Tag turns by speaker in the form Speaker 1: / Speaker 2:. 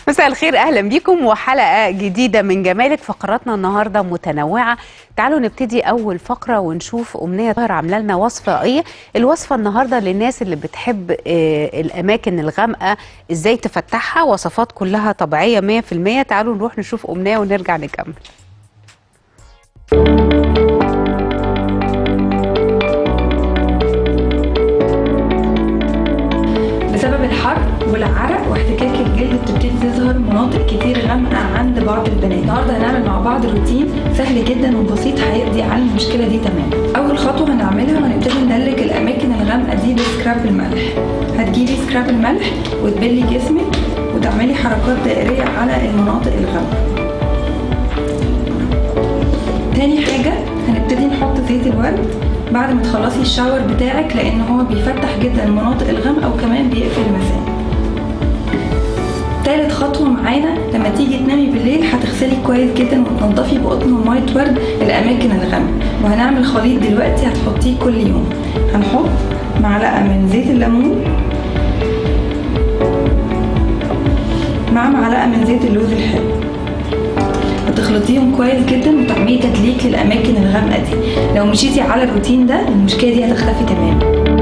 Speaker 1: مساء الخير اهلا بيكم وحلقه جديده من جمالك فقراتنا النهارده متنوعه تعالوا نبتدي اول فقره ونشوف امنيه طاهر عامله لنا وصفه ايه الوصفه النهارده للناس اللي بتحب آه، الاماكن الغامقه ازاي تفتحها وصفات كلها طبيعيه 100% تعالوا نروح نشوف امنيه ونرجع نكمل
Speaker 2: بسبب الحر والعرق واحتكاك الجلد بتبتدي تظهر مناطق كتير غامقه عند بعض البنات النهارده هنعمل مع بعض روتين سهل جدا وبسيط هيقضي على المشكله دي تماما اول خطوه هنعملها هنبتدي ندلك الاماكن الغامقه دي بسكراب الملح هتجيبي سكراب الملح وتبلي جسمك وتعملي حركات دائريه على المناطق الغامقه تاني حاجة هنبتدي نحط زيت الورد بعد ما تخلصي الشاور بتاعك لان هو بيفتح جدا المناطق الغامقة وكمان بيقفل المسام تالت خطوة معانا لما تيجي تنامي بالليل هتغسلي كويس جدا وتنضفي بقطن ومية ورد الأماكن الغامقة وهنعمل خليط دلوقتي هتحطيه كل يوم هنحط معلقة من زيت الليمون مع معلقة من زيت اللوز الحلو وتخلطيهم كويس جدا وتعملي تدليك للاماكن الغامقه دي لو مشيتي على الروتين ده المشكله دي هتختفي تماما